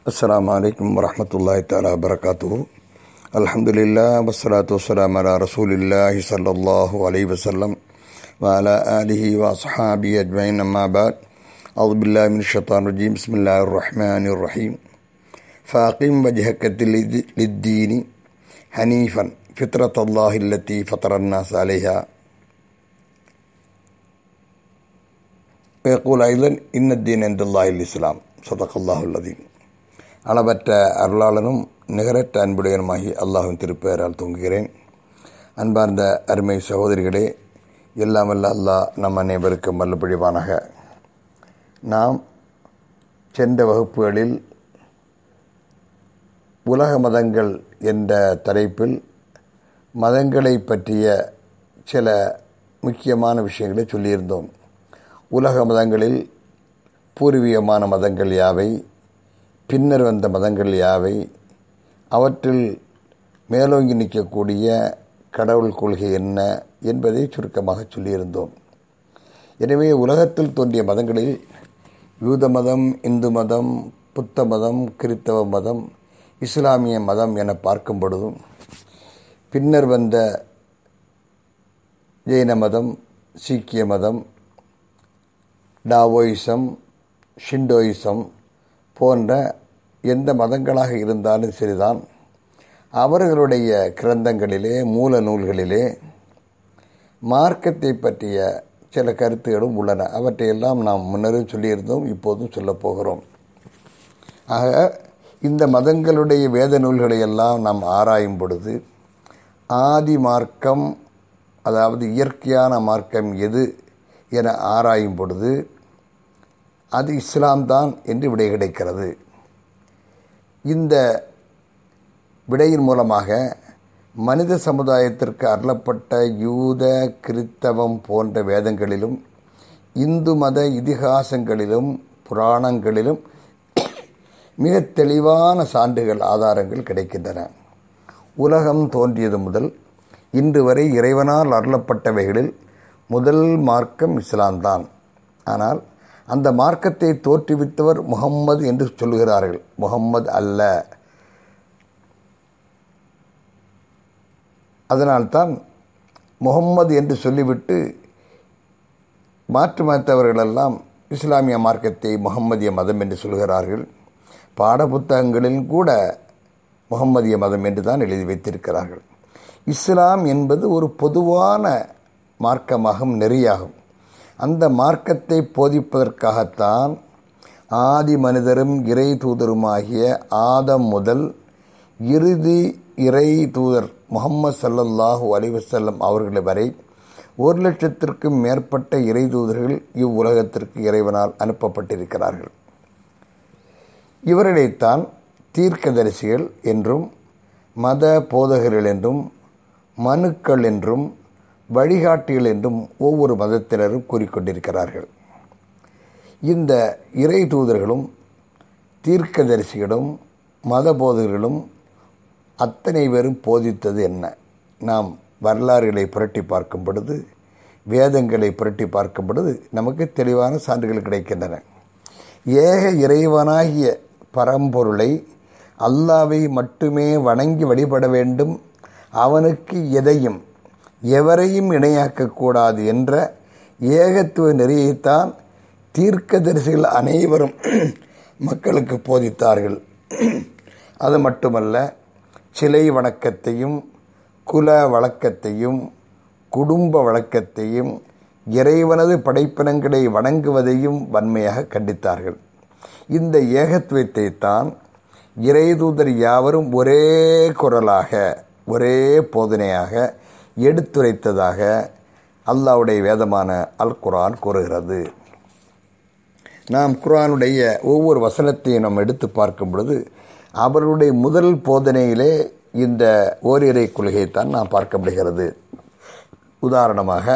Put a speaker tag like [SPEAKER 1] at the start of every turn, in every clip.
[SPEAKER 1] السلام عليكم ورحمة الله تعالى وبركاته الحمد لله والصلاة والسلام على رسول الله صلى الله عليه وسلم وعلى آله وأصحابه أجمعين أما بعد أعوذ بالله من الشيطان الرجيم بسم الله الرحمن الرحيم فأقم وجهك للدين حنيفا فطرة الله التي فطر الناس عليها ويقول أيضا إن الدين عند الله الإسلام صدق الله العظيم அளவற்ற அருளாளனும் நிகரற்ற அன்புடையனுமாகி அல்லாஹின் திருப்பெயரால் தூங்குகிறேன் அன்பார்ந்த அருமை சகோதரிகளே எல்லாம் வல்ல அல்லாஹ் நம் அனைவருக்கும் வல்லப்பொழிவானாக நாம் சென்ற வகுப்புகளில் உலக மதங்கள் என்ற தலைப்பில் மதங்களை பற்றிய சில முக்கியமான விஷயங்களை சொல்லியிருந்தோம் உலக மதங்களில் பூர்வீகமான மதங்கள் யாவை பின்னர் வந்த மதங்கள் யாவை அவற்றில் மேலோங்கி நிற்கக்கூடிய கடவுள் கொள்கை என்ன என்பதை சுருக்கமாக சொல்லியிருந்தோம் எனவே உலகத்தில் தோன்றிய மதங்களில் யூத மதம் இந்து மதம் புத்த மதம் கிறித்தவ மதம் இஸ்லாமிய மதம் என பார்க்கும் பொழுதும் பின்னர் வந்த ஜெயின மதம் சீக்கிய மதம் டாவோயிசம் ஷிண்டோயிசம் போன்ற எந்த மதங்களாக இருந்தாலும் சரிதான் அவர்களுடைய கிரந்தங்களிலே மூல நூல்களிலே மார்க்கத்தை பற்றிய சில கருத்துகளும் உள்ளன அவற்றையெல்லாம் நாம் முன்னரே சொல்லியிருந்தோம் இப்போதும் சொல்லப் போகிறோம் ஆக இந்த மதங்களுடைய வேத நூல்களை எல்லாம் நாம் ஆராயும் பொழுது ஆதி மார்க்கம் அதாவது இயற்கையான மார்க்கம் எது என ஆராயும் பொழுது அது இஸ்லாம் தான் என்று விடை கிடைக்கிறது இந்த விடையின் மூலமாக மனித சமுதாயத்திற்கு அருளப்பட்ட யூத கிறித்தவம் போன்ற வேதங்களிலும் இந்து மத இதிகாசங்களிலும் புராணங்களிலும் மிக தெளிவான சான்றுகள் ஆதாரங்கள் கிடைக்கின்றன உலகம் தோன்றியது முதல் இன்று வரை இறைவனால் அருளப்பட்டவைகளில் முதல் மார்க்கம் இஸ்லாம் தான் ஆனால் அந்த மார்க்கத்தை தோற்றுவித்தவர் முகம்மது என்று சொல்லுகிறார்கள் முகம்மது அல்ல அதனால்தான் முகம்மது என்று சொல்லிவிட்டு மாற்று மதத்தவர்களெல்லாம் இஸ்லாமிய மார்க்கத்தை முகம்மதிய மதம் என்று சொல்கிறார்கள் பாட புத்தகங்களில் கூட முகம்மதிய மதம் என்று தான் எழுதி வைத்திருக்கிறார்கள் இஸ்லாம் என்பது ஒரு பொதுவான மார்க்கமாகும் நெறியாகும் அந்த மார்க்கத்தை போதிப்பதற்காகத்தான் ஆதி மனிதரும் இறை தூதருமாகிய ஆதம் முதல் இறுதி இறை தூதர் முகம்மது சல்லல்லாஹூ அலிவசல்லம் அவர்கள் வரை ஒரு லட்சத்திற்கும் மேற்பட்ட இறை தூதர்கள் இவ்வுலகத்திற்கு இறைவனால் அனுப்பப்பட்டிருக்கிறார்கள் இவர்களைத்தான் தீர்க்கதரிசிகள் என்றும் மத போதகர்கள் என்றும் மனுக்கள் என்றும் வழிகாட்டிகள் என்றும் ஒவ்வொரு மதத்தினரும் கூறிக்கொண்டிருக்கிறார்கள் இந்த இறை தூதர்களும் தீர்க்கதரிசிகளும் மத போதகர்களும் அத்தனை பேரும் போதித்தது என்ன நாம் வரலாறுகளை புரட்டி பார்க்கும் பொழுது வேதங்களை புரட்டி பார்க்கும் பொழுது நமக்கு தெளிவான சான்றுகள் கிடைக்கின்றன ஏக இறைவனாகிய பரம்பொருளை அல்லாவை மட்டுமே வணங்கி வழிபட வேண்டும் அவனுக்கு எதையும் எவரையும் இணையாக்கக்கூடாது என்ற ஏகத்துவ நெறியைத்தான் தீர்க்கதரிசிகள் அனைவரும் மக்களுக்கு போதித்தார்கள் அது மட்டுமல்ல சிலை வணக்கத்தையும் குல வழக்கத்தையும் குடும்ப வழக்கத்தையும் இறைவனது படைப்பினங்களை வணங்குவதையும் வன்மையாக கண்டித்தார்கள் இந்த ஏகத்துவத்தை தான் இறைதூதர் யாவரும் ஒரே குரலாக ஒரே போதனையாக எடுத்துரைத்ததாக அல்லாவுடைய வேதமான அல் குரான் கூறுகிறது நாம் குரானுடைய ஒவ்வொரு வசனத்தையும் நாம் எடுத்து பார்க்கும் பொழுது அவர்களுடைய முதல் போதனையிலே இந்த ஓரிரை கொள்கையைத்தான் நாம் பார்க்க முடிகிறது உதாரணமாக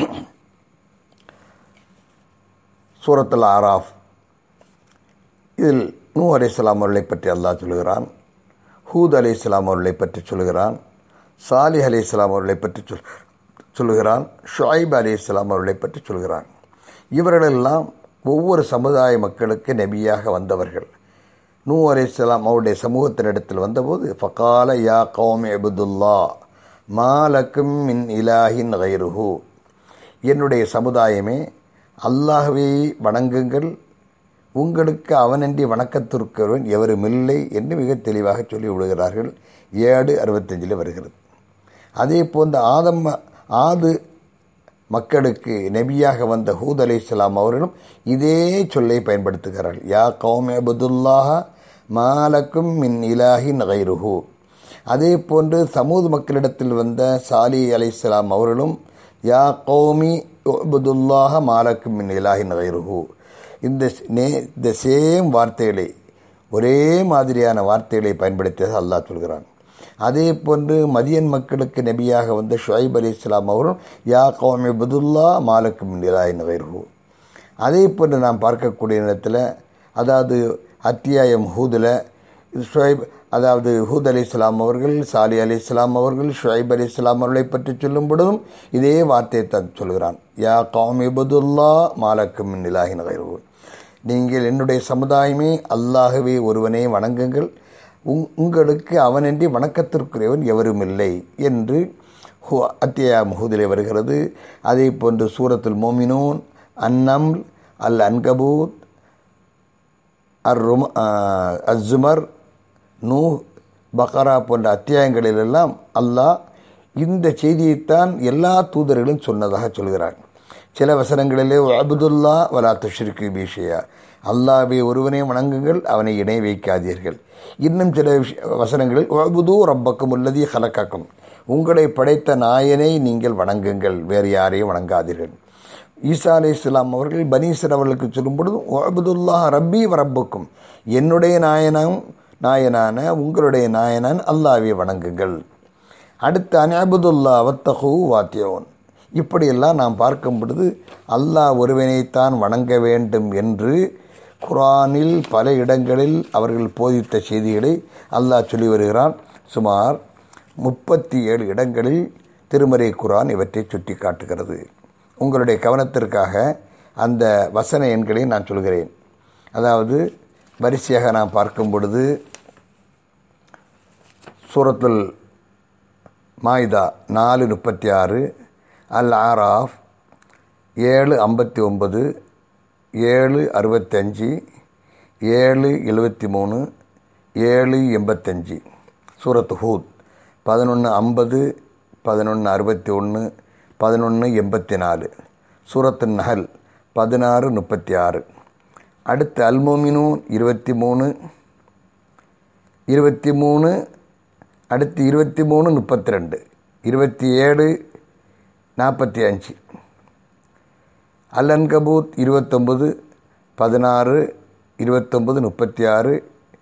[SPEAKER 1] சூரத்துல் ஆராஃப் இதில் நூ அலி இஸ்லாம் அவர்களை பற்றி அல்லாஹ் சொல்கிறான் ஹூத் அலி இஸ்லாம் அவர்களை பற்றி சொல்கிறான் சாலிஹ் அலி இஸ்லாம் அவர்களை பற்றி சொல் சொல்கிறான் ஷுஐப் அலி இஸ்லாம் அவர்களை பற்றி சொல்கிறான் இவர்களெல்லாம் ஒவ்வொரு சமுதாய மக்களுக்கு நபியாக வந்தவர்கள் நூ அலைஹிஸ்ஸலாம் அவருடைய சமூகத்தினிடத்தில் வந்தபோது ஃபகால யா கௌமி அபுதுல்லா மாலக்கும் மின் இலாஹின் கைருஹு என்னுடைய சமுதாயமே அல்லாஹ்வை வணங்குங்கள் உங்களுக்கு அவனன்றி வணக்கத்திற்கிறவன் எவரும் இல்லை என்று மிக தெளிவாக சொல்லி விடுகிறார்கள் ஏழு அறுபத்தஞ்சில் வருகிறது அதே போன்ற ஆதம் ஆது மக்களுக்கு நபியாக வந்த ஹூத் அலி இஸ்லாம் அவர்களும் இதே சொல்லை பயன்படுத்துகிறார்கள் யா கௌம் அபுதுல்லாஹ மாலக்கும் மின் இலாஹின் கைருஹு அதே போன்று சமூக மக்களிடத்தில் வந்த சாலி அலி இஸ்லாம் அவர்களும் யா கௌமி அபுதுல்லாஹ மாலக்கும் மின் இலாஹின் கைருஹு இந்த நே இந்த சேம் வார்த்தைகளை ஒரே மாதிரியான வார்த்தைகளை பயன்படுத்தியது அல்லாஹ் சொல்கிறான் அதே போன்று மதியன் மக்களுக்கு நபியாக வந்த ஷுவைப் அலி இஸ்லாம் அவரும் யா கௌமி புதுல்லா மாலக்கும் நிலாயின் வைர்ஹூ அதே போன்று நாம் பார்க்கக்கூடிய நேரத்தில் அதாவது அத்தியாயம் ஹூதில் ஷுவைப் அதாவது ஹூத் அலி இஸ்லாம் அவர்கள் சாலி அலி இஸ்லாம் அவர்கள் ஷுவைப் அலி இஸ்லாம் அவர்களை பற்றி சொல்லும் பொழுதும் இதே வார்த்தையை தான் சொல்கிறான் யா கௌமி புதுல்லா மாலக்கும் நிலாயின் வைர்ஹூ நீங்கள் என்னுடைய சமுதாயமே அல்லாகவே ஒருவனே வணங்குங்கள் உங் உங்களுக்கு அவனின்றி வணக்கத்திற்குரியவன் எவரும் இல்லை என்று அத்தியா முகுதிலே வருகிறது அதே போன்று சூரத்துல் மோமினூன் அன்னம் அல் அன்கபூத் அர் ரும அஸ்ஸுமர் நூ பக்ரா போன்ற அத்தியாயங்களிலெல்லாம் அல்லாஹ் இந்த செய்தியைத்தான் எல்லா தூதர்களும் சொன்னதாக சொல்கிறார் சில வசனங்களிலே அபுதுல்லா வலா துஷ்ரிக்கு பீஷியா அல்லாவே ஒருவனே வணங்குங்கள் அவனை இணை வைக்காதீர்கள் இன்னும் சில வசனங்களில் அபுது ரப்பக்கும் உள்ளதி ஹலக்காக்கும் உங்களை படைத்த நாயனை நீங்கள் வணங்குங்கள் வேறு யாரையும் வணங்காதீர்கள் ஈசா அலி இஸ்லாம் அவர்கள் பனீசர் அவர்களுக்கு சொல்லும் பொழுது அபுதுல்லா ரப்பி ரப்புக்கும் என்னுடைய நாயனம் நாயனான உங்களுடைய நாயனான் அல்லாவை வணங்குங்கள் அடுத்து அனபுதுல்லா வத்தகு வாத்தியோன் இப்படியெல்லாம் நாம் பார்க்கும் பொழுது அல்லாஹ் ஒருவனைத்தான் வணங்க வேண்டும் என்று குரானில் பல இடங்களில் அவர்கள் போதித்த செய்திகளை அல்லாஹ் சொல்லி வருகிறான் சுமார் முப்பத்தி ஏழு இடங்களில் திருமறை குரான் இவற்றை சுட்டி காட்டுகிறது உங்களுடைய கவனத்திற்காக அந்த வசன எண்களை நான் சொல்கிறேன் அதாவது வரிசையாக நாம் பார்க்கும் பொழுது சூரத்துல் மாய்தா நாலு முப்பத்தி ஆறு அல் ஆராஃப் ஏழு ஐம்பத்தி ஒம்பது ஏழு அறுபத்தஞ்சு ஏழு எழுபத்தி மூணு ஏழு எண்பத்தஞ்சு சூரத் ஹூத் பதினொன்று ஐம்பது பதினொன்று அறுபத்தி ஒன்று பதினொன்று எண்பத்தி நாலு சூரத்து நஹல் பதினாறு முப்பத்தி ஆறு அடுத்து அல்மோமினூன் இருபத்தி மூணு இருபத்தி மூணு அடுத்து இருபத்தி மூணு முப்பத்தி ரெண்டு இருபத்தி ஏழு நாற்பத்தி அஞ்சு அல்லன்கபூத் இருபத்தொம்பது பதினாறு இருபத்தொம்பது முப்பத்தி ஆறு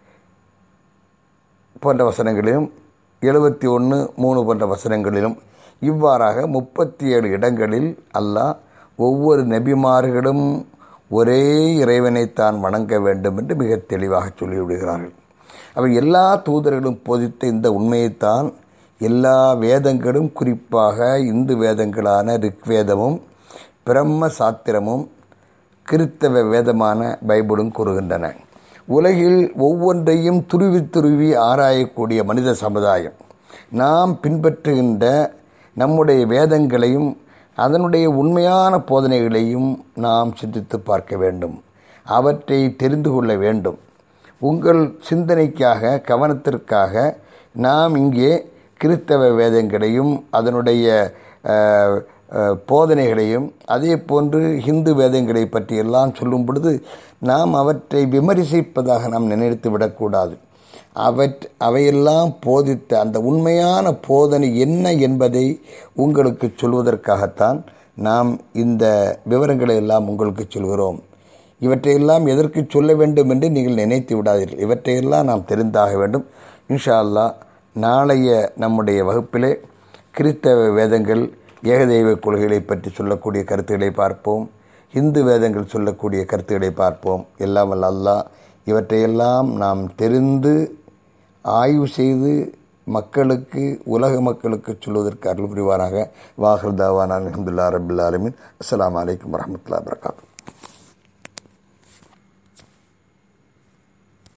[SPEAKER 1] போன்ற வசனங்களிலும் எழுபத்தி ஒன்று மூணு போன்ற வசனங்களிலும் இவ்வாறாக முப்பத்தி ஏழு இடங்களில் அல்லாஹ் ஒவ்வொரு நபிமார்களும் ஒரே இறைவனைத்தான் வணங்க வேண்டும் என்று மிக தெளிவாக சொல்லிவிடுகிறார்கள் அவை எல்லா தூதர்களும் போதித்த இந்த உண்மையைத்தான் எல்லா வேதங்களும் குறிப்பாக இந்து வேதங்களான ரிக்வேதமும் பிரம்ம சாத்திரமும் கிறித்தவ வேதமான பைபிளும் கூறுகின்றன உலகில் ஒவ்வொன்றையும் துருவி துருவி ஆராயக்கூடிய மனித சமுதாயம் நாம் பின்பற்றுகின்ற நம்முடைய வேதங்களையும் அதனுடைய உண்மையான போதனைகளையும் நாம் சிந்தித்து பார்க்க வேண்டும் அவற்றை தெரிந்து கொள்ள வேண்டும் உங்கள் சிந்தனைக்காக கவனத்திற்காக நாம் இங்கே கிறிஸ்தவ வேதங்களையும் அதனுடைய போதனைகளையும் அதே போன்று ஹிந்து வேதங்களை பற்றியெல்லாம் சொல்லும் பொழுது நாம் அவற்றை விமர்சிப்பதாக நாம் நினைத்து விடக்கூடாது அவற் அவையெல்லாம் போதித்த அந்த உண்மையான போதனை என்ன என்பதை உங்களுக்கு சொல்வதற்காகத்தான் நாம் இந்த விவரங்களை எல்லாம் உங்களுக்கு சொல்கிறோம் இவற்றையெல்லாம் எதற்கு சொல்ல வேண்டும் என்று நீங்கள் நினைத்து விடாதீர்கள் இவற்றையெல்லாம் நாம் தெரிந்தாக வேண்டும் இன்ஷா அல்லா நாளைய நம்முடைய வகுப்பிலே கிறிஸ்தவ வேதங்கள் ஏகதெய்வ கொள்கைகளை பற்றி சொல்லக்கூடிய கருத்துக்களை பார்ப்போம் இந்து வேதங்கள் சொல்லக்கூடிய கருத்துக்களை பார்ப்போம் எல்லாம் வல்ல அல்லாஹ் இவற்றையெல்லாம் நாம் தெரிந்து ஆய்வு செய்து மக்களுக்கு உலக மக்களுக்கு சொல்வதற்கு அருள் புரிவாராக வாஹர் தாவான் அலமதுல்லா ரபுல்லா அலமின் அஸ்லாம் வலைக்கம் வரமத்துல்லா வரகாத்து